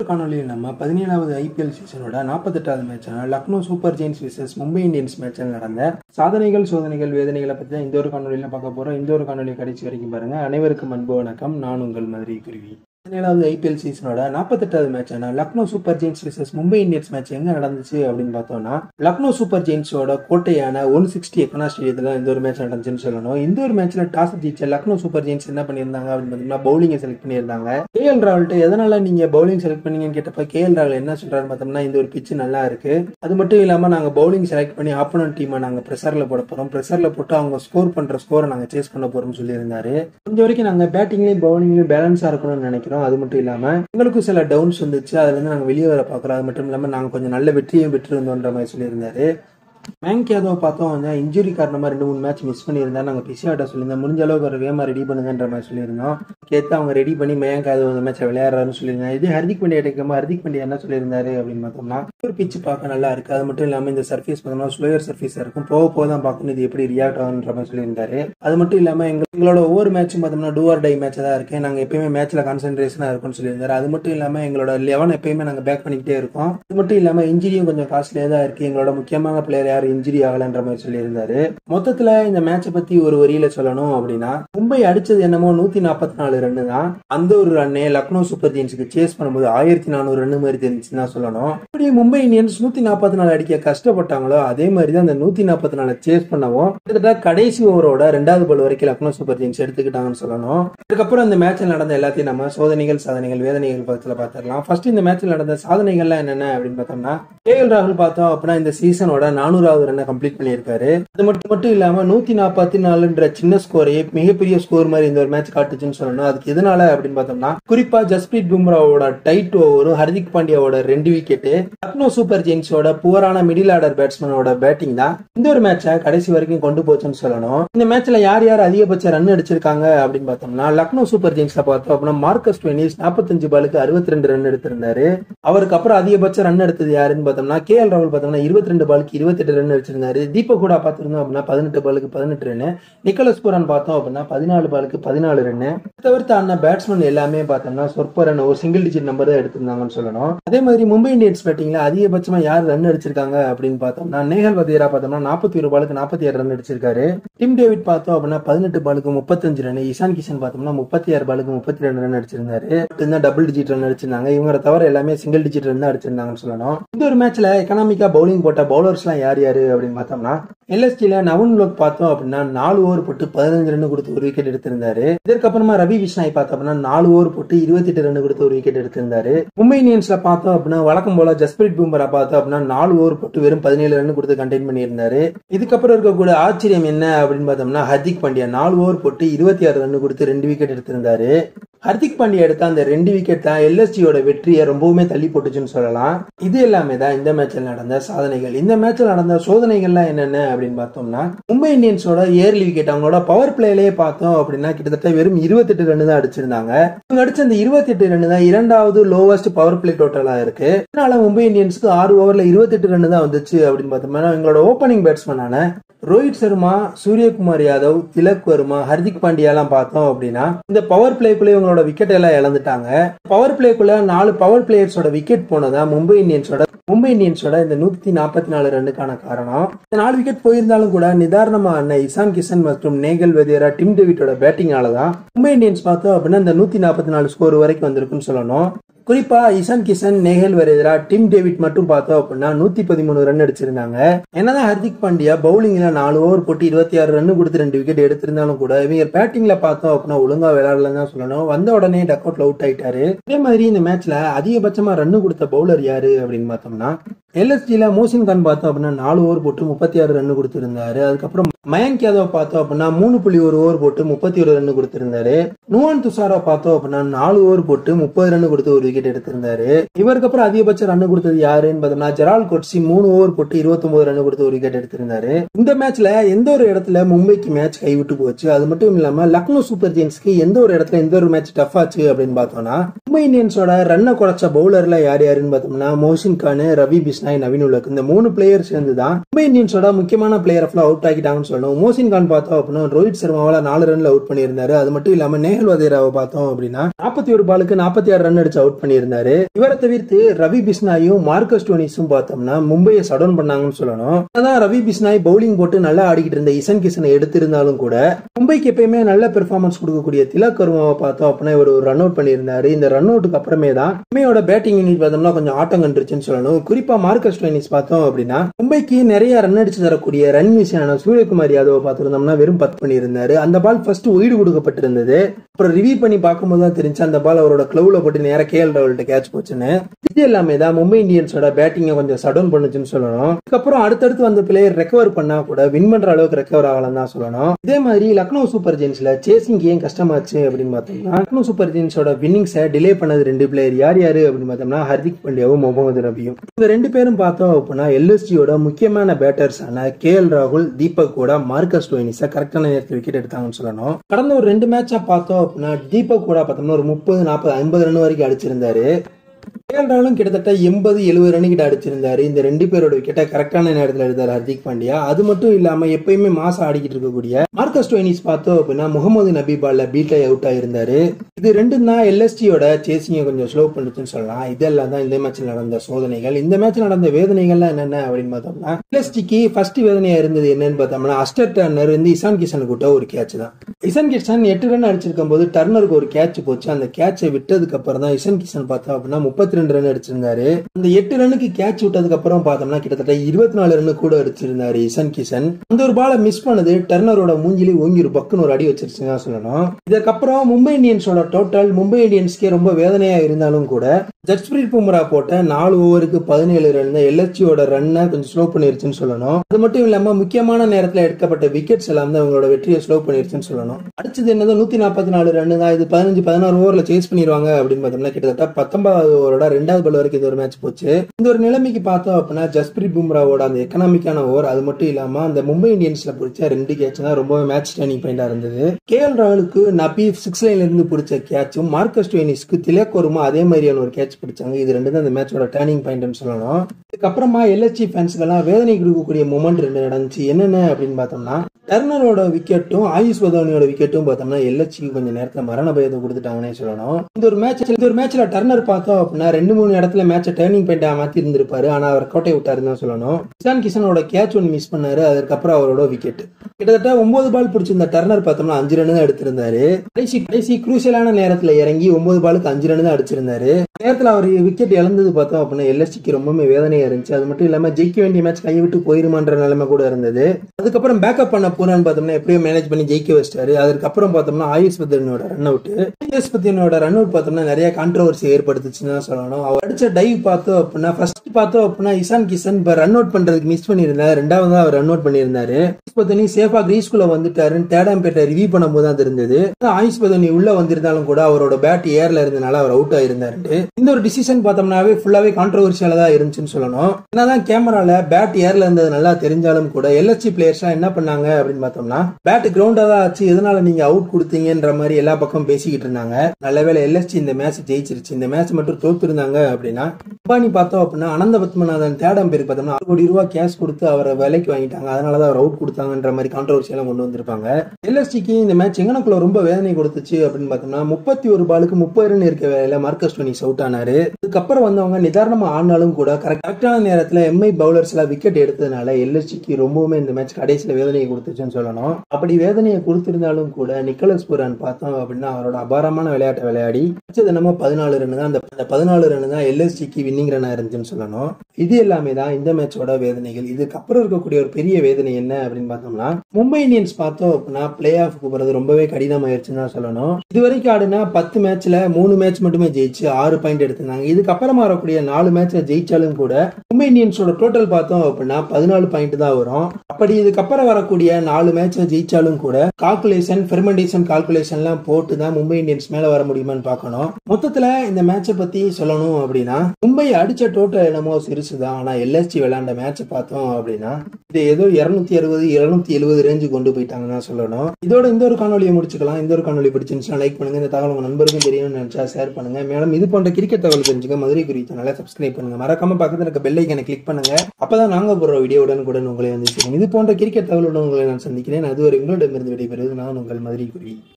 காணொலியில் நம்ம பதினேழாவது ஐபிஎல் சீசனோட நாற்பத்தெட்டாவது மேட்சான Lucknow Super Giants versus Mumbai Indians மேட்சில் நடந்த சாதனைகள் சோதனைகள் வேதனைகளை பற்றி தான் இந்த ஒரு காணொலியில் பார்க்க போகிறோம் இந்த ஒரு காணொலி கடைசி வரைக்கும் பாருங்க அனைவருக்கும் அன்பு வணக்கம் நான் உங்கள் மதுரை குருவி பதினேழாவது ஐபிஎல் சீசனோட நாற்பத்தெட்டாவது மேட்சான Lucknow Super Giants versus Mumbai Indians match எங்க நடந்துச்சு அப்படின்னு பார்த்தோம்னா லக்னோ சூப்பர் ஜெயின்ஸோட கோட்டையான ஒன் சிக்ஸ்டி எக்கனா ஸ்டேடியத்தில் இந்த ஒரு மேட்ச் நடந்துச்சுன்னு சொல்லணும் இந்த ஒரு மேட்ச்ல டாஸ் ஜெயிச்ச லக்னோ சூப்பர் ஜெயின்ஸ் என்ன பண்ணியிருந்தாங்க அப்படின்னு பார்த்தோம்னா பவுலிங்கை செலக்ட் பண்ணியிருந்தாங்க கேஎல் ராவல்ட்டு எதனால நீங்க பவுலிங் செலக்ட் பண்ணீங்கன்னு கேட்டப்ப கேஎல் ராவல் என்ன சொல்றாரு பார்த்தோம்னா இந்த ஒரு பிச்சு நல்லா இருக்கு அது மட்டும் இல்லாம நாங்க பவுலிங் செலக்ட் பண்ணி ஆப்போனன்ட் டீமை நாங்க ப்ரெஷர்ல போட போறோம் ப்ரெஷர்ல போட்டு அவங்க ஸ்கோர் பண்ற ஸ்கோரை நாங்க சேஸ் பண்ண போறோம்னு சொல்லியிருந்தாரு கொஞ்சம் வரைக்கும் நாங்க பேட்டிங்லயும் பவுலிங்லயும் பேலன்ஸா இருக்கணும்னு நினைக்கிறோம் அது மட்டும் இல்லாம எங்களுக்கும் சில டவுன்ஸ் வந்துச்சு அதுல இருந்து நாங்க வெளியே வர பாக்குறோம் அது மட்டும் இல்லாம நாங்க கொஞ்சம் நல்ல வெற்றியும் பெற்றிருந்தோன்ற மாதிரி சொல்லியிருந்தாரு மேங்க் யாதவ் பார்த்தோம் வந்து இன்ஜுரி காரணமா ரெண்டு மூணு மேட்ச் மிஸ் பண்ணியிருந்தா நாங்கள் பிசியாட்ட சொல்லியிருந்தோம் முடிஞ்ச அளவுக்கு ஒரு வேமா ரெடி பண்ணுங்கன்ற மாதிரி சொல்லியிருந்தோம் கேட்டு அவங்க ரெடி பண்ணி மயங்க் யாதவ் அந்த மேட்சை விளையாடுறாருன்னு சொல்லியிருந்தாங்க இதே ஹர்திக் பாண்டியா எடுக்காம ஹர்திக் பாண்டியா என்ன சொல்லியிருந்தாரு அப்படின்னு பார்த்தோம்னா ஒரு பிச்சு பார்க்க நல்லா இருக்கு அது மட்டும் இல்லாமல் இந்த சர்ஃபேஸ் பார்த்தோம்னா ஸ்லோயர் சர்ஃபேஸ் இருக்கும் போக போக தான் பார்க்கணும் இது எப்படி ரியாக்ட் ஆகுன்ற மாதிரி சொல்லியிருந்தாரு அது மட்டும் இல்லாமல் எங்க எங்களோட ஒவ்வொரு மேட்சும் பார்த்தோம்னா டூ ஆர் டை மேட்ச் தான் இருக்கு நாங்கள் எப்பயுமே மேட்ச்ல கான்சென்ட்ரேஷனாக இருக்கும்னு சொல்லியிருந்தாரு அது மட்டும் இல்லாமல் எங்களோட லெவன் எப்பயுமே நாங்கள் பேக் பண்ணிக்கிட்டே இருக்கோம் அது மட்டும் இல்லாமல் இன்ஜுரியும் கொஞ்சம் காஸ்ட்லியாக தான் இருக்கு எங்களோட முக்கியமான பிளேயர் யார் இன்ஜுரி ஆகல பண்ற மாதிரி சொல்லியிருந்தாரு மொத்தத்துல இந்த மேட்சை பத்தி ஒரு வரியில சொல்லணும் அப்படின்னா மும்பை அடிச்சது என்னமோ நூத்தி நாற்பத்தி நாலு ரன்னு தான் அந்த ஒரு ரன்னே லக்னோ சூப்பர் ஜெயின்ஸுக்கு சேஸ் பண்ணும்போது ஆயிரத்தி நானூறு ரன்னு மாதிரி தெரிஞ்சுன்னு தான் சொல்லணும் இப்படி மும்பை இந்தியன்ஸ் நூத்தி நாற்பத்தி நாலு அடிக்க கஷ்டப்பட்டாங்களோ அதே மாதிரி தான் அந்த நூத்தி நாற்பத்தி நாலு சேஸ் பண்ணவும் கிட்டத்தட்ட கடைசி ஓவரோட ரெண்டாவது பால் வரைக்கும் லக்னோ சூப்பர் ஜெயின்ஸ் எடுத்துக்கிட்டாங்கன்னு சொல்லணும் அதுக்கப்புறம் இந்த மேட்சில் நடந்த எல்லாத்தையும் நம்ம சோதனைகள் சாதனைகள் வேதனைகள் பக்கத்தில் பார்த்துடலாம் ஃபர்ஸ்ட் இந்த மேட்சில் நடந்த சாதனைகள்லாம் என்னென்ன அப்படின்னு பார்த்தோம்னா கே எல் ராகுல் பார்த்தோம் அப்படின்னா இந்த சீசனோட நானூறாவது ரன்னை கம்ப்ளீட் பண்ணியிருக்காரு அது மட்டும் மட்டும் இல்லாம நூத்தி நாற்பத்தி நாலுன்ற சின்ன ஸ்கோரையே மிகப்பெரிய ஸ்கோர் மாதிரி இந்த ஒரு மேட்ச் காட்டுச்சுன்னு சொல்லணும் அதுக்கு எதனால அப்படின்னு பார்த்தோம்னா குறிப்பா ஜஸ்பிரீத் பும்ராவோட டைட் ஓவரும் ஹர்திக் பாண்டியாவோட ரெண்டு விக்கெட்டு லக்னோ சூப்பர் ஜெயின்ஸோட புவரான மிடில் ஆர்டர் பேட்ஸ்மேனோட பேட்டிங் தான் இந்த ஒரு மேட்சை கடைசி வரைக்கும் கொண்டு போச்சுன்னு சொல்லணும் இந்த மேட்ச்ல யார் யார் அதிகபட்ச ரன் அடிச்சிருக்காங்க அப்படின்னு பார்த்தோம்னா லக்னோ சூப்பர் ஜெயின்ஸ்ல பார்த்தோம் அப்படின்னா மார்க்கஸ் டுவெனிஸ் நாற்பத்தஞ்சு பாலுக்கு அறுபத்தி ரெண்டு ரன் எடுத்திருந்தாரு அவருக்கு அப்புறம் அதிகபட்ச ரன் எடுத்தது யாருன்னு பார்த்தோம்னா கே எல் ராகுல் பார்த்தோம்னா இருபத்தி ரெண்டு பாலுக்கு இருபத்தி எட்டு ரன் அடிச்சிருந்தாரு தீபக் கூட பார்த்திருந்தோம் அப்படின்னா பதினெட்டு பாலுக்கு பதினெட்டு ரன் நிக்கலஸ் புரான் பார்த்தோம் அப்படின்னா பதினாலு பாலுக்கு பதினாலு ரன் தவிர்த்து ஆன பேட்ஸ்மேன் எல்லாமே பார்த்தோம்னா சொற்ப ரன் ஒரு சிங்கிள் டிஜிட் நம்பர் தான் எடுத்திருந்தாங்கன்னு சொல்லணும் அதே மாதிரி மும்பை இந்தியன்ஸ் பேட்டிங்ல அதிகபட்சமா யார் ரன் அடிச்சிருக்காங்க அப்படின்னு பார்த்தோம்னா நேஹல் வதேரா பார்த்தோம்னா நாற்பத்தி ஒரு பாலுக்கு நாற்பத்தி ஆறு ரன் அடிச்சிருக்காரு டிம் டேவிட் பார்த்தோம் அப்படின்னா பதினெட்டு பாலுக்கு முப்பத்தஞ்சு ரன் இசான் கிஷன் பார்த்தோம்னா முப்பத்தி ஆறு பாலுக்கு முப்பத்தி ரெண்டு ரன் அடிச்சிருந்தாரு மட்டும்தான் டபுள் டிஜிட் ரன் அடிச்சிருந்தாங்க இவங்க தவிர எல்லாமே சிங்கிள் டிஜிட் ரன் தான் அடிச்சிருந்தாங்கன்னு சொல்லணும் இந்த ஒரு மேட்ச்ல எக்கனாமிக்கா பவுலிங் போட்ட பவுலர்ஸ் எல்லாம் யார் யாரு அப்படின்னு பார்த்தோம்னா எல்எஸ்டில நவன் லோக் பார்த்தோம் அப்படின்னா நாலு ஓவர் போட்டு பதினஞ்சு ரன் கொடுத்து ஒரு விக்கெட் எடுத்திருந்தாரு இதற்கப்புறமா ரவி விஷ்ணாய் பார்த்தோம் அப்படின்னா நாலு ஓவர் போட்டு இருபத்தி எட்டு ரன் கொடுத்து ஒரு விக்கெட் எடுத்திருந்தாரு மும்பை இந்தியன்ஸ்ல பார்த்தோம் அப்படின்னா வழக்கம் போல ஜஸ்பிரீத் பும்ரா பார்த்தோம் அப்படின்னா நாலு ஓவர் போட்டு வெறும் பதினேழு ரன் கொடுத்து கண்டெயின் பண்ணியிருந்தாரு இதுக்கப்புறம் இருக்கக்கூடிய ஆச்சரியம் என்ன அப்படின்னு பார்த்தோம்னா ஹர்திக் பாண்டியா நாலு ஓவர் போட்டு இருபத்தி ஆறு ரன் கொடுத்து ரெண்டு விக்கெட் எடுத்திருந்தாரு ஹர்திக் பாண்டியா எடுத்த அந்த ரெண்டு விக்கெட் தான் எல்எஸ்டியோட வெற்றியை ரொம்பவுமே தள்ளி போட்டுச்சுன்னு சொல்லலாம் இது எல்லாமே தான் இந்த மேட்சில் நடந்த சாதனைகள் இந்த மேட்சில் நடந்த சோதனைகள்லாம் என்னென்ன அப்படின்னு பார்த்தோம்னா மும்பை இந்தியன்ஸோட ஏர்லி விக்கெட் அவங்களோட பவர் பிளேலயே பார்த்தோம் அப்படின்னா கிட்டத்தட்ட வெறும் இருபத்தெட்டு ரன் தான் அடிச்சிருந்தாங்க இவங்க அடிச்ச அந்த இருபத்தெட்டு ரன் தான் இரண்டாவது லோவஸ்ட் பவர் பிளே டோட்டலா இருக்கு இதனால மும்பை இந்தியன்ஸ்க்கு ஆறு ஓவர்ல இருபத்தெட்டு ரன் தான் வந்துச்சு அப்படின்னு பார்த்தோம்னா எங்களோட ஓப்பனிங் பேட்ஸ்மேனான ரோஹித் சர்மா சூரியகுமார் யாதவ் திலக் வர்மா ஹர்திக் பாண்டியா எல்லாம் பார்த்தோம் அப்படின்னா இந்த பவர் பிளேக்குள்ள இவங்களோட விக்கெட் எல்லாம் இழந்துட்டாங்க பவர் பிளேக்குள்ள நாலு பவர் பிளேயர்ஸோட விக்கெட் போனதா மும்பை இந்தியன்ஸோட மும்பை இந்தியன்ஸோட இந்த நூத்தி நாற்பத்தி நாலு ரன்னுக்கான காரணம் இந்த நாலு விக்கெட் போயிருந்தாலும் கூட நிதாரணமான இசான் கிஷன் மற்றும் நேகல் வெதேரா டிம் டேவிட்டோட பேட்டிங்னால தான் மும்பை இந்தியன்ஸ் பார்த்தோம் அப்படின்னா இந்த நூத்தி நாற்பத்தி நாலு ஸ்கோர் வரைக்கும் வந்திருக்குன்னு சொல்லணும் குறிப்பா இசான் கிஷன் நேகல் வெரேதரா டிம் டேவிட் மட்டும் பார்த்தோம் அப்படின்னா நூத்தி பதிமூணு ரன் அடிச்சிருந்தாங்க என்னதான் ஹர்திக் பாண்டியா பவுலிங்ல நாலு ஓவர் போட்டு இருபத்தி ஆறு ரன் கொடுத்து ரெண்டு விக்கெட் எடுத்திருந்தாலும் கூட இவங்க பேட்டிங்ல பார்த்தோம் அப்படின்னா ஒழுங்கா விளையாடலன்னு தான் சொல்லணும் வந்த உடனே டக் அவுட்ல அவுட் ஆயிட்டாரு அதே மாதிரி இந்த மேட்ச்ல அதிகபட்சமா ரன் கொடுத்த பவுலர் யாரு அப்படின்னு பார்த்தோம்னா எல்எஸ்டில மோசின் கான் பார்த்தோம் அப்படின்னா நாலு ஓவர் போட்டு முப்பத்தி ஆறு ரன் கொடுத்திருந்தாரு அதுக்கப்புறம் மயங்க் யாதவ் பார்த்தோம் அப்படின்னா மூணு புள்ளி ஒரு ஓவர் போட்டு முப்பத்தி ஒரு ரன் கொடுத்திருந்தாரு நுவான் துஷாரா பார்த்தோம் அப்படின்னா நாலு ஓவர் போட்டு முப்பது ரன் கொடுத்து ஒரு விக்கெட் எடுத்திருந்தாரு இவருக்கு அப்புறம் அதிகபட்ச ரன் கொடுத்தது யாருன்னு பார்த்தோம்னா ஜெரால் கொட்சி மூணு ஓவர் போட்டு இருபத்தி ஒன்பது ரன் கொடுத்து ஒரு விக்கெட் எடுத்திருந்தாரு இந்த மேட்ச்ல எந்த ஒரு இடத்துல மும்பைக்கு மேட்ச் கைவிட்டு போச்சு அது மட்டும் இல்லாம லக்னோ சூப்பர் ஜெயின்ஸ்க்கு எந்த ஒரு இடத்துல எந்த ஒரு மேட்ச் டஃப் ஆச்சு அப்படின்னு பார்த்தோம்னா மும்பை இந்தியன்ஸோட ரன்னை குறைச்ச பவுலர்ல யார் யாருன்னு பார்த்தோம்னா மோசின் கான் ரவி பிஸ்னா பிஸ்னாய் நவீன் உலக் இந்த மூணு பிளேயர் சேர்ந்து தான் மும்பை இந்தியன்ஸோட முக்கியமான பிளேயர் ஃபுல்லாக அவுட் ஆகிட்டாங்கன்னு சொல்லணும் மோசின் கான் பார்த்தோம் அப்படின்னா ரோஹித் சர்மாவால நாலு ரன்ல அவுட் பண்ணியிருந்தாரு அது மட்டும் இல்லாம நேஹல் வதேராவை பார்த்தோம் அப்படின்னா நாற்பத்தி ஒரு பாலுக்கு நாற்பத்தி ஆறு ரன் அடிச்சு அவுட் பண்ணியிருந்தாரு இவரை தவிர்த்து ரவி பிஸ்னாயும் மார்க்கஸ் டோனிஸும் பார்த்தோம்னா மும்பையை சடவுன் பண்ணாங்கன்னு சொல்லணும் அதான் ரவி பிஸ்னாய் பவுலிங் போட்டு நல்லா ஆடிக்கிட்டு இருந்த இசன் கிஷனை எடுத்திருந்தாலும் கூட மும்பைக்கு எப்பயுமே நல்ல பெர்ஃபார்மன்ஸ் கொடுக்கக்கூடிய திலக் கருமாவை பார்த்தோம் அப்படின்னா இவர் ஒரு ரன் அவுட் பண்ணியிருந்தாரு இந்த ரன் அவுட்டுக்கு அப்புறமே தான் மும்பையோட பேட்டிங் யூனிட் பார்த்தோம்னா கொஞ்சம் ஆட்டம் கண்டுருச்சுன்னு சொல்லணும் குறிப்பா மார்க்கஸ் டோனிஸ் பார்த்தோம் அப்படின்னா மும்பைக்கு நிறைய ரன் அடிச்சு தரக்கூடிய ரன் மிஷினான சூரியகுமார் யாதவ் பார்த்திருந்தோம்னா வெறும் பத்து பண்ணியிருந்தாரு அந்த பால் ஃபர்ஸ்ட் ஒய்டு கொடுக்கப்பட்டிருந்தது அப்புறம் ரிவ்யூ பண்ணி பார்க்கும்போது தான் தெரிஞ்சு அந்த பால் அவரோட கிளவுல போட்டு நேர கேஎல் ராவல்கிட்ட கேட்ச் போச்சுன்னு இது எல்லாமே தான் மும்பை இந்தியன்ஸோட பேட்டிங்கை கொஞ்சம் சடவுன் பண்ணுச்சுன்னு சொல்லணும் அதுக்கப்புறம் அடுத்தடுத்து வந்த பிளேயர் ரெக்கவர் பண்ணா கூட வின் பண்ற அளவுக்கு ரெக்கவர் ஆகலாம் தான் சொல்லணும் இதே மாதிரி லக்னோ சூப்பர் ஜெயின்ஸ்ல சேசிங் ஏன் கஷ்டமாச்சு அப்படின்னு பார்த்தோம்னா லக்னோ சூப்பர் ஜெயின்ஸோட வின்னிங்ஸை டிலே பண்ணது ரெண்டு பிளேயர் யார் யாரு அப்படின்னு பார்த்தோம்னா ஹர்திக் பாண்டியாவும் முகமது ரபியும் இந்த ரெண்டு பேரும் பார்த்தோம் அப்படின்னா எல்எஸ்டியோட முக்கியமான பேட்டர்ஸான கே எல் ராகுல் தீபக் கூட மார்க்கஸ் டோயினிஸை கரெக்டான நேரத்தில் விக்கெட் எடுத்தாங்கன்னு சொல்லணும் கடந்த ஒரு ரெண்டு மேட்சா பார்த்தோம் அப்படின்னா தீபக் கூட பார்த்தோம்னா ஒரு முப்பது நாற்பது ஐம்பது ரன் வரைக்கும் அடிச்சிருந்தாரு கேஎல்ராலும் கிட்டத்தட்ட எண்பது எழுபது ரன் கிட்ட அடிச்சிருந்தாரு இந்த ரெண்டு பேரோட விக்கெட்டை கரெக்டான நேரத்தில் எடுத்தார் ஹர்திக் பாண்டியா அது மட்டும் இல்லாம எப்பயுமே மாசம் ஆடிக்கிட்டு இருக்கக்கூடிய மார்க்கஸ் டோயினிஸ் பார்த்தோம் அப்படின்னா முகமது நபி பால்ல பீட்டை அவுட் ஆயிருந்தாரு இது ரெண்டும் தான் எல்எஸ்டியோட சேசிங்கை கொஞ்சம் ஸ்லோ பண்ணுச்சுன்னு சொல்லலாம் இதெல்லாம் தான் இந்த மேட்ச்ல நடந்த சோதனைகள் இந்த மேட்ச்ல நடந்த வேதனைகள்லாம் என்னென்ன அப்படின்னு பார்த்தோம்னா எல்எஸ்டிக்கு ஃபர்ஸ்ட் வேதனையா இருந்தது என்னன்னு பார்த்தோம்னா அஸ்டர் டர்னர் வந்து இசான் கிஷன் கிட்ட ஒரு கேட்ச் தான் இசான் கிஷன் எட்டு ரன் அடிச்சிருக்கும் போது டர்னருக்கு ஒரு கேட்ச் போச்சு அந்த கேட்சை விட்டதுக்கு அப்புறம் தான் இசான் கிஷன் பார்த்தோம் அப்படின்னா முப்பத்தி ரெண்டு ரன் அடிச்சிருந்தாரு அந்த எட்டு ரன்னுக்கு கேட்ச் விட்டதுக்கு அப்புறம் பார்த்தோம்னா கிட்டத்தட்ட இருபத்தி நாலு ரன் கூட அடிச்சிருந்தாரு இசன் கிஷன் அந்த ஒரு பாலை மிஸ் பண்ணது டர்னரோட மூஞ்சிலி ஓங்கி ஒரு பக்குன்னு ஒரு அடி வச்சிருச்சுங்க சொல்லணும் இதற்கப்புறம் மும்பை இந்தியன்ஸோட டோட்டல் மும்பை இந்தியன்ஸ்க்கே ரொம்ப வேதனையா இருந்தாலும் கூட ஜஸ்பிரீத் பும்ரா போட்ட நாலு ஓவருக்கு பதினேழு ரன் தான் எல்எஸ்சியோட ரன்னை கொஞ்சம் ஸ்லோ பண்ணிருச்சுன்னு சொல்லணும் அது மட்டும் இல்லாம முக்கியமான நேரத்தில் எடுக்கப்பட்ட விக்கெட்ஸ் எல்லாம் தான் அவங்களோட வெற்றியை ஸ்லோ பண்ணிருச்சுன்னு சொல்லணும் அடுத்தது என்னது நூத்தி நாற்பத்தி நாலு ரன் தான் இது பதினஞ்சு பதினாறு ஓவர்ல சேஸ் பண்ணிடுவாங்க அப்படின்னு பார்த்தோம்னா கிட்டத்தட்ட பத்தொன்பதாவது ஓவரோட ரெண்டாவது பால் வரைக்கும் இது ஒரு மேட்ச் போச்சு இந்த ஒரு நிலைமைக்கு பார்த்தோம் அப்படின்னா ஜஸ்பிரீத் பும்ராவோட அந்த எக்கனாமிக்கான ஓவர் அது மட்டும் இல்லாம அந்த மும்பை இந்தியன்ஸ்ல பிடிச்ச ரெண்டு கேட்ச் தான் ரொம்பவே மேட்ச் டேர்னிங் பாயிண்டா இருந்தது கே எல் ராகுலுக்கு நபீப் சிக்ஸ் லைன்ல இருந்து பிடிச்ச கேட்சும் மார்க்கஸ் டோயினிஸ்க்கு திலக் வருமா அதே மாதிரியான ஒரு கேட்ச் பிடிச்சாங்க இது ரெண்டு தான் இந்த மேட்சோட டேர்னிங் பாயிண்ட்னு சொல்லணும் இதுக்கப்புறமா எல்எஸ்சி ஃபேன்ஸ்க்கெல்லாம் வேதனை கொடுக்கக்கூடிய மூமெண்ட் ரெண்டு நடந்துச்சு என்னென்ன அப்படின்னு பார்த்தோம்னா டர்னரோட விக்கெட்டும் ஆயுஷ் பதவனியோட விக்கெட்டும் பார்த்தோம்னா எல்எச்சிக்கு கொஞ்சம் நேரத்தில் மரண பயத்தை கொடுத்துட்டாங்கன்னே சொல்லணும் இந்த ஒரு மேட்ச் இந்த ஒரு மேட்ச்ல டர்னர் பார்த்தோம் அப்படின்னா ரெண்டு மூணு இடத்துல மேட்சை டேர்னிங் பாயிண்டா மாத்தி இருந்திருப்பாரு ஆனா அவர் கோட்டை விட்டாருன்னு தான் சொல்லணும் இஷான் கிஷனோட கேட்ச் ஒன்று மிஸ் பண்ணாரு அதுக்கப்புறம் அவரோட விக்கெட் கிட்டத்தட்ட ஒன்பது பால் பிடிச்சிருந்த டர்னர் பார்த்தோம்னா அஞ்சு ரன் தான் எடுத்திருந்தாரு கடைசி கடைசி குரூசியலான நேரத்தில் இறங்கி ஒன்பது பாலுக்கு அஞ்சு ரன் தான் அடிச்சிருந்தாரு நேரத்தில் அவர் விக்கெட் இழந்தது பார்த்தோம் அப்படின்னா எல்எஸ்சிக்கு ரொம்பவே வேதனையா இருந்துச்சு அது மட்டும் இல்லாம ஜெயிக்க வேண்டிய மேட்ச் கையை விட்டு போயிருமான்ற நிலைமை கூட இருந்தது அதுக்கப்புறம் பேக்கப் பண்ண பூரான்னு பார்த்தோம்னா எப்படியோ மேனேஜ் பண்ணி ஜெயிக்க வச்சிட்டாரு அதுக்கப்புறம் பார்த்தோம்னா ஆயுஷ் பத்தியனோட ரன் அவுட் ஆயுஷ் பத்தியனோட ரன் அவுட் பார்த்தோம்னா நிறைய கான்ட்ரவர்சி ஏற்படுத்துச்சுன்னு தான் சொல்லணும் அவர் அடிச்ச டைவ் பார்த்தோம் அப்படின்னா ஃபர்ஸ்ட் பார்த்தோம் அப்படின்னா இசான் கிஷன் இப்போ ரன் அவுட் பண்றதுக்கு மிஸ் பண்ணியிருந்தாரு ரெண்டாவது அவர் ரன் அவுட் பண்ணியிருந்தாரு ஆயுஷ் பத்தனி சேஃபா கிரீஸ்குள்ள வந்துட்டாருன்னு தேடாம் பேட்டை ரிவ்யூ பண்ணும்போது தான் தெரிஞ்சது ஆயுஷ் பத்தனி உள்ள வந்திருந்தாலும் கூட அவரோட பேட் ஏர்ல இருந்தனால அவர் அவுட் ஆயிருந்தாரு இந்த ஒரு டிசிஷன் பார்த்தோம்னாவே ஃபுல்லாவே கான்ட்ரவர்சியலா தான் இருந்துச்சுன்னு சொல்லணும் என்னதான் கேமரால பேட் ஏர்ல இருந்தது நல்லா தெரிஞ்சாலும் கூட எல்எஸ்சி பிளேயர்ஸ் என்ன பண்ணாங்க அப்படின்னு பார்த்தோம்னா பேட் கிரவுண்டா தான் ஆச்சு எதனால நீங்க அவுட் கொடுத்தீங்கன்ற மாதிரி எல்லா பக்கம் பேசிக்கிட்டு இருந்தாங்க நல்லவேளை எல்எஸ்சி இந்த மேட்ச் ஜெயிச்சிருச்சு இந்த மேட்ச் மட்டும் தோத்துருந்தாங்க அப்படின்னா அம்பானி பார்த்தோம் அப்படின்னா அனந்த பத்மநாதன் தேடம் பேருக்கு பார்த்தோம்னா ஆறு கோடி ரூபாய் கேஷ் கொடுத்து அவரை விலைக்கு வாங்கிட்டாங்க அதனாலதான் அவர் அவுட் கொடுத்தாங்கன்ற மாதிரி கான்ட்ரவர்சி எல்லாம் கொண்டு வந்திருப்பாங்க எல்எஸ்டிக்கு இந்த மேட்ச் எங்கனக்குள்ள ரொம்ப வேதனை கொடுத்துச்சு அப்படின்னு பார்த்தோம்னா முப்பத்தி ஒரு பாலுக்கு முப்பது ரன் இருக்க வேலையில மார்க்கஸ் டோனிஸ் அவுட் ஆனாரு அதுக்கப்புறம் வந்தவங்க நிதானமா ஆனாலும் கூட கரெக்டான நேரத்துல எம்ஐ பவுலர்ஸ் எல்லாம் விக்கெட் எடுத்ததுனால எல்எஸ்டிக்கு ரொம்பவுமே இந்த மேட்ச் கடைசியில வேதனையை கொடுத்துச்சுன்னு சொல்லணும் அப்படி வேதனையை கொடுத்திருந்தாலும் கூட நிக்கலஸ் புரான் பார்த்தோம் அப்படின்னா அவரோட அபாரமான விளையாட்டை விளையாடி வச்சது நம்ம பதினாலு ரன் தான் அந்த பதினாலு ரன் தான் எல்எஸ்டிக்கு வின்னிங் ரன்னா இருந்துச்சுன்னு சொல்லணும் இது எல்லாமே தான் இந்த மேட்சோட வேதனைகள் இதுக்கப்புறம் இருக்கக்கூடிய ஒரு பெரிய வேதனை என்ன அப்படின்னு பார்த்தோம்னா மும்பை இந்தியன்ஸ் பார்த்தோம் அப்படின்னா பிளே ஆஃப்க்கு போறது ரொம்பவே கடினமாயிருச்சுன்னு தான் சொல்லணும் இது வரைக்கும் ஆடுனா பத்து மேட்ச்ல மூணு மேட்ச் மட்டுமே ஜெயிச்சு ஆறு பாயிண்ட் எடுத்திருந்தாங்க இதுக்கப்புறமா வரக்கூடிய நாலு மேட்ச்ல ஜெயிச்சாலும் கூட மும்பை இந்தியன்ஸோட டோட்டல் பார்த்தோம் அப்படின்னா பதினாலு பாயிண்ட் தான் வரும் அப்படி இதுக்கப்புறம் வரக்கூடிய நாலு மேட்ச்ல ஜெயிச்சாலும் கூட கால்குலேஷன் ஃபெர்மெண்டேஷன் கால்குலேஷன்லாம் போட்டு தான் மும்பை இந்தியன்ஸ் மேல வர முடியுமான்னு பார்க்கணும் மொத்தத்துல இந்த மேட்சை பத்தி சொல்லணும் அப்படின்னா மும்பை அடிச்ச டோட்டல் என்னமோ சிறு பெருசு தான் ஆனால் எல்எஸ்டி விளையாண்ட மேட்ச் பார்த்தோம் அப்படின்னா இது ஏதோ இரநூத்தி அறுபது இருநூத்தி எழுபது ரேஞ்சு கொண்டு போயிட்டாங்கன்னு தான் சொல்லணும் இதோட இந்த ஒரு காணொலியை முடிச்சுக்கலாம் இந்த ஒரு காணொலி பிடிச்சிருந்துச்சுன்னா லைக் பண்ணுங்க இந்த தகவல் உங்க நண்பருக்கும் தெரியணும்னு நினைச்சா ஷேர் பண்ணுங்க மேலும் இது போன்ற கிரிக்கெட் தகவல் தெரிஞ்சுக்க மதுரை குறி சேனலை சப்ஸ்கிரைப் பண்ணுங்க மறக்காம பக்கத்துல இருக்க பெல் ஐக்கனை கிளிக் பண்ணுங்க அப்பதான் நாங்க போடுற வீடியோ உடனுக்குடன் உங்களை வந்து சேரும் இது போன்ற கிரிக்கெட் தகவலுடன் உங்களை நான் சந்திக்கிறேன் அதுவரை உங்களிடமிருந்து விடைபெறுவது நான் உங்கள் மதுரை குறி